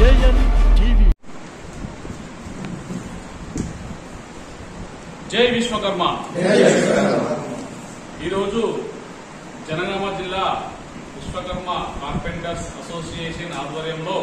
JN TV జై విశ్వకర్మ ఈరోజు జనగామ జిల్లా విశ్వకర్మ కార్పెంటర్స్ అసోసియేషన్ ఆధ్వర్యంలో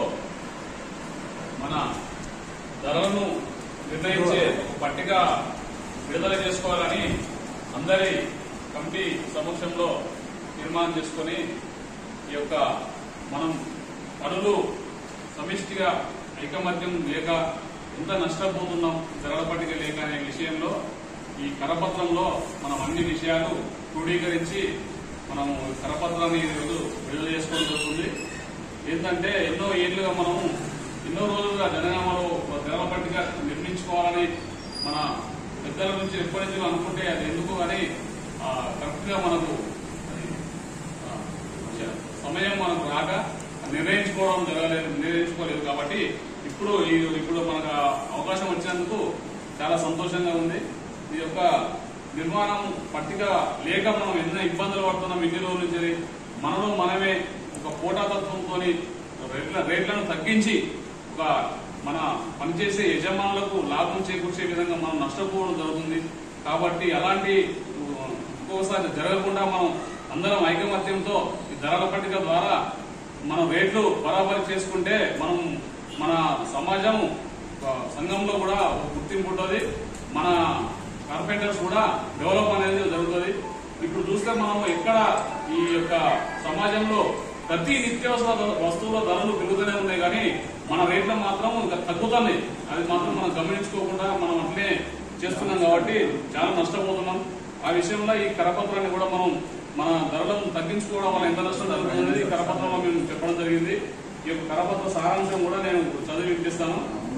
మన ధరలను నిర్ణయించే ఒక పట్టిక విడుదల చేసుకోవాలని అందరి కమిటీ సమక్షంలో తీర్మానం చేసుకొని ఈ యొక్క మనం పనులు సమిష్టిగా ఐకమత్యం లేక ఎంత నష్టపోతున్నాం ధరల పట్టిక లేక అనే విషయంలో ఈ కరపత్రంలో మనం అన్ని విషయాలు క్రోడీకరించి మనము ఈ కరపత్రాన్ని ఈరోజు విడుదల చేసుకోవడం జరుగుతుంది ఏంటంటే ఎన్నో ఏళ్లుగా మనము ఎన్నో రోజులుగా జనగామలో ఒక ధరల పట్టిక నిర్మించుకోవాలని మన పెద్దల నుంచి ఎప్పటి నుంచో అనుకుంటే అది ఎందుకు అని కరెక్ట్ గా మనకు అది ఆ, సమయం మనకు రాక నిర్ణయించుకోవడం జరగలేదు నిర్ణయించుకోలేదు కాబట్టి ఇప్పుడు ఈ ఇప్పుడు మనకు ఆ అవకాశం వచ్చినందుకు చాలా సంతోషంగా ఉంది ఈ యొక్క నిర్మాణం పట్టిక లేక మనం ఎన్నో ఇబ్బందులు పడుతున్నాం ఇన్ని రోజుల నుంచి మనలో మనమే ఒక పోటాతత్వంతో రేట్ల రేట్లను తగ్గించి ఒక మన పనిచేసే యజమానులకు లాభం చేకూర్చే విధంగా మనం నష్టపోవడం జరుగుతుంది కాబట్టి అలాంటి ఉ, ఇంకోసారి జరగకుండా మనం అందరం ఐకమత్యంతో ఈ ధరల పట్టిక ద్వారా మనం రేట్లు బరాబరి చేసుకుంటే మనం మన సమాజం ఒక సంఘంలో కూడా ఒక గుర్తింపు ఉంటుంది మన కార్పెంటర్స్ కూడా డెవలప్ అనేది జరుగుతుంది ఇప్పుడు చూస్తే మనం ఎక్కడ ఈ యొక్క సమాజంలో ప్రతి నిత్యావసర ద- వస్తువుల ధరలు పెరుగుతూనే ఉన్నాయి కానీ మన రేట్లు మాత్రం ఇంకా తగ్గుతున్నాయి అది మాత్రం మనం గమనించుకోకుండా మనం అట్లే చేస్తున్నాం కాబట్టి చాలా నష్టపోతున్నాం ఆ విషయంలో ఈ కరపత్రాన్ని కూడా మనం మన ధరలను తగ్గించుకోవడం వల్ల ఎంత నష్టం జరుగుతుంది అనేది ఈ కరపత్రంలో మేము చెప్పడం జరిగింది ఈ యొక్క కరపత్ర సారాంశం కూడా నేను చదివి వినిపిస్తాను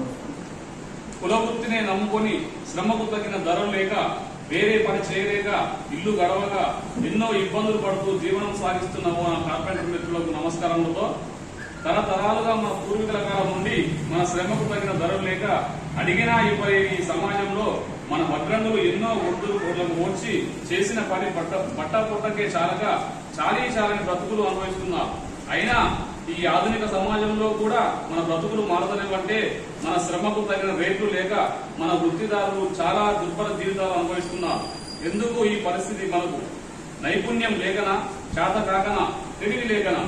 కులవృత్తిని నమ్ముకొని శ్రమకు తగిన ధరలు లేక వేరే పని చేయలేక ఇల్లు గడవక ఎన్నో ఇబ్బందులు పడుతూ జీవనం సాగిస్తున్న ఓ నా కార్పెంటర్ మిత్రులకు నమస్కారములతో తరతరాలుగా మన పూర్వీకుల కాలం నుండి మన శ్రమకు తగిన ధరలు లేక అడిగినా ఇవ్వని ఈ సమాజంలో మన భద్రంగులు ఎన్నో ఒడ్డులు కోట్లకు ఓడ్చి చేసిన పని పట్ట పట్ట పుట్టకే చాలక చాలీ చాలని బ్రతుకులు అనుభవిస్తున్నారు అయినా ఈ ఆధునిక సమాజంలో కూడా మన బ్రతుకులు మారదలేవంటే మన శ్రమకు తగిన రేట్లు లేక మన వృత్తిదారులు చాలా దుర్భర జీవితాలు అనుభవిస్తున్నారు ఎందుకు ఈ పరిస్థితి మనకు నైపుణ్యం లేకనా చేత కాకనా తెలివి లేకనా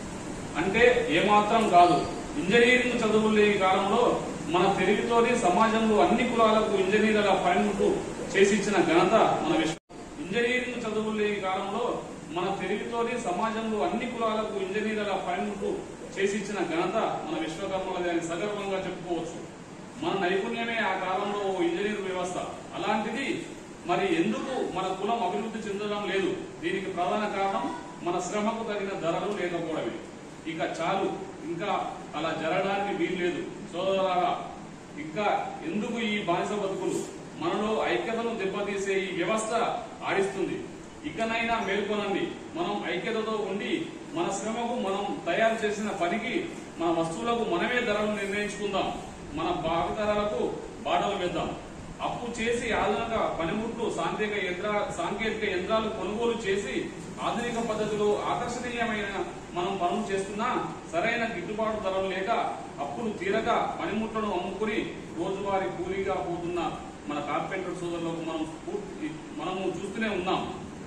అంటే ఏమాత్రం కాదు ఇంజనీరింగ్ చదువులు లేని కాలంలో మన తెలివితోనే సమాజంలో అన్ని కులాలకు ఇంజనీర్ల పనిముట్టు చేసిచ్చిన ఘనత మన విశ్వ ఇంజనీరింగ్ చదువులు లేని కాలంలో మన తెలివితోనే సమాజంలో అన్ని కులాలకు ఇంజనీర్ల పనిముట్టు చేసిచ్చిన ఘనత మన విశ్వకర్మలది అని సగర్వంగా చెప్పుకోవచ్చు మన నైపుణ్యమే ఆ కాలంలో ఓ ఇంజనీర్ వ్యవస్థ అలాంటిది మరి ఎందుకు మన కులం అభివృద్ధి చెందడం లేదు దీనికి ప్రధాన కారణం మన శ్రమకు తగిన ధరలు లేకపోవడమే ఇక చాలు ఇంకా అలా జరగడానికి వీలు లేదు సోదరులారా ఇంకా ఎందుకు ఈ బానిస బతుకులు మనలో ఐక్యతను దెబ్బతీసే ఈ వ్యవస్థ ఆడిస్తుంది ఇకనైనా మేల్కొనండి మనం ఐక్యతతో ఉండి మన శ్రమకు మనం తయారు చేసిన పనికి మన వస్తువులకు మనమే ధరలు నిర్ణయించుకుందాం మన భావితరాలకు బాటలు వేద్దాం అప్పు చేసి ఆధునిక పనిముట్లు సాంకేతిక యంత్ర సాంకేతిక యంత్రాలు కొనుగోలు చేసి ఆధునిక పద్ధతిలో ఆకర్షణీయమైన మనం పనులు చేస్తున్నా సరైన గిట్టుబాటు ధరలు లేక అప్పులు తీరక పనిముట్లను అమ్ముకుని రోజువారీ కూలీగా పోతున్న మన కార్పెంటర్ సోదరులకు మనం పూర్తి- మనము చూస్తూనే ఉన్నాం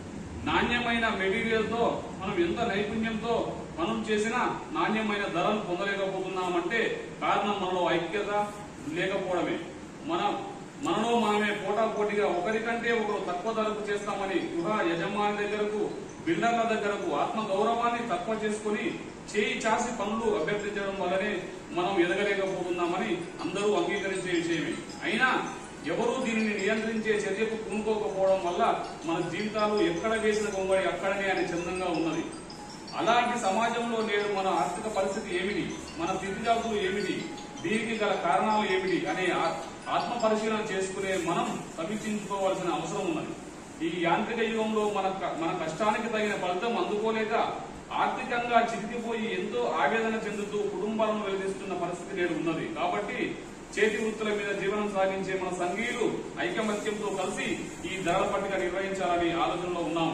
నాణ్యమైన మెటీరియల్ తో మనం ఎంత నైపుణ్యంతో పనులు చేసినా నాణ్యమైన ధరలు పొందలేకపోతున్నామంటే కారణం మనలో ఐక్యత లేకపోవడమే మన మనలో మనమే పోటా పోటీగా ఒకరికంటే ఒకరు తక్కువ ధరకు చేస్తామని గృహ యజమాని దగ్గరకు బిల్డర్ల దగ్గరకు ఆత్మ గౌరవాన్ని తక్కువ చేసుకుని చేయి చాసి పనులు అభ్యర్థించడం వల్లనే మనం ఎదగలేకపోతున్నామని అందరూ అంగీకరించే విషయమే అయినా ఎవరూ దీనిని నియంత్రించే చర్యకు పూనుకోకపోవడం వల్ల మన జీవితాలు ఎక్కడ వేసిన కొంగడి అక్కడనే అని చందంగా ఉన్నది అలాంటి సమాజంలో నేడు మన ఆర్థిక పరిస్థితి ఏమిటి మన స్థితిగతులు ఏమిటి దీనికి గల కారణాలు ఏమిటి అనే ఆ- ఆత్మ పరిశీలన చేసుకునే మనం సమీక్షించుకోవాల్సిన అవసరం ఉన్నది ఈ యాంత్రిక యుగంలో మన క- మన కష్టానికి తగిన ఫలితం అందుకోలేక ఆర్థికంగా చితికిపోయి ఎంతో ఆవేదన చెందుతూ కుటుంబాలను వెలిగిస్తున్న పరిస్థితి నేడు ఉన్నది కాబట్టి చేతి వృత్తుల మీద జీవనం సాగించే మన సంఘీయులు ఐకమత్యంతో కలిసి ఈ ధరల పట్టిక నిర్వహించాలని ఆలోచనలో ఉన్నాం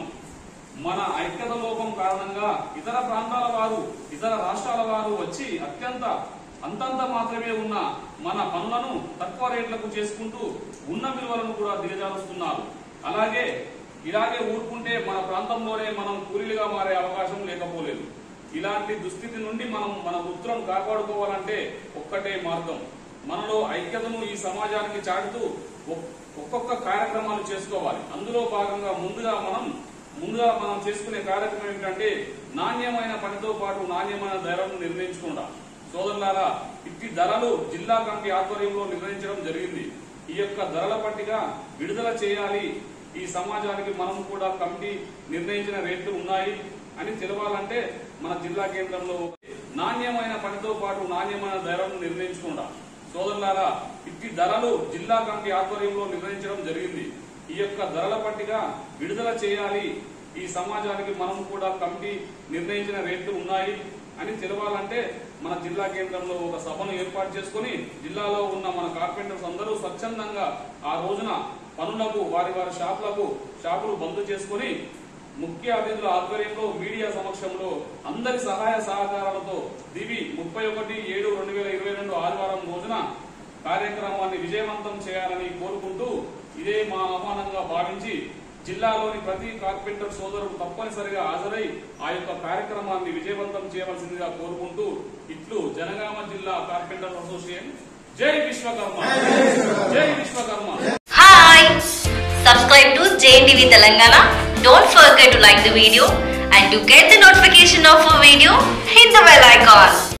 మన ఐక్యత లోపం కారణంగా ఇతర ప్రాంతాల వారు ఇతర రాష్ట్రాల వారు వచ్చి అత్యంత అంతంత మాత్రమే ఉన్న మన పనులను తక్కువ రేట్లకు చేసుకుంటూ ఉన్న విలువలను కూడా దిగజారుస్తున్నారు అలాగే ఇలాగే ఊరుకుంటే మన ప్రాంతంలోనే మనం కూలీలుగా మారే అవకాశం లేకపోలేదు ఇలాంటి దుస్థితి నుండి మనం మన వృత్తులను కాపాడుకోవాలంటే ఒక్కటే మార్గం మనలో ఐక్యతను ఈ సమాజానికి చాటుతూ ఒక్- ఒక్కొక్క కార్యక్రమాలు చేసుకోవాలి అందులో భాగంగా ముందుగా మనం ముందుగా మనం చేసుకునే కార్యక్రమం ఏమిటంటే నాణ్యమైన పనితో పాటు నాణ్యమైన ధరను నిర్ణయించకుండా సోదరులారా ఇట్టి ధరలు జిల్లా కమిటీ ఆధ్వర్యంలో నిర్ణయించడం జరిగింది ఈ యొక్క ధరల పట్టిక విడుదల చేయాలి ఈ సమాజానికి మనం కూడా కమిటీ నిర్ణయించిన రేట్లు ఉన్నాయి అని తెలవాలంటే మన జిల్లా కేంద్రంలో నాణ్యమైన పనితో పాటు నాణ్యమైన ధరను నిర్ణయించకుండా సోదరులారా ఇట్టి ధరలు జిల్లా కమిటీ ఆధ్వర్యంలో నిర్ణయించడం జరిగింది ఈ యొక్క ధరల పట్టిక విడుదల చేయాలి ఈ సమాజానికి మనం కూడా కమిటీ నిర్ణయించిన రేట్లు ఉన్నాయి అని తెలవాలంటే మన జిల్లా కేంద్రంలో ఒక సభను ఏర్పాటు చేసుకుని జిల్లాలో ఉన్న మన కార్పెంటర్స్ అందరూ స్వచ్ఛందంగా ఆ రోజున పనులకు వారి వారి షాపులకు షాపులు బంద్ చేసుకుని ముఖ్య అతిథుల ఆధ్వర్యంలో మీడియా సమక్షంలో అందరి సహాయ సహకారాలతో దివి ముప్పై ఒకటి ఏడు రెండు వేల ఇరవై రెండు ఆదివారం రోజున కార్యక్రమాన్ని విజయవంతం చేయాలని కోరుకుంటూ ఇదే మా ఆహ్వానంగా భావించి జిల్లాలోని ప్రతి కార్పెంటర్ సోదరుడు తప్పనిసరిగా హాజరై ఆ యొక్క కార్యక్రమాన్ని విజయవంతం చేయవలసిందిగా కోరుకుంటూ ఇట్లు జనగామ జిల్లా కార్పెంటర్ అసోసియేషన్ జై విశ్వకర్మ జై Vishwakarma Hi! Subscribe to JNTV Telangana. Don't forget to like the video and to get the notification of a video, hit the bell icon.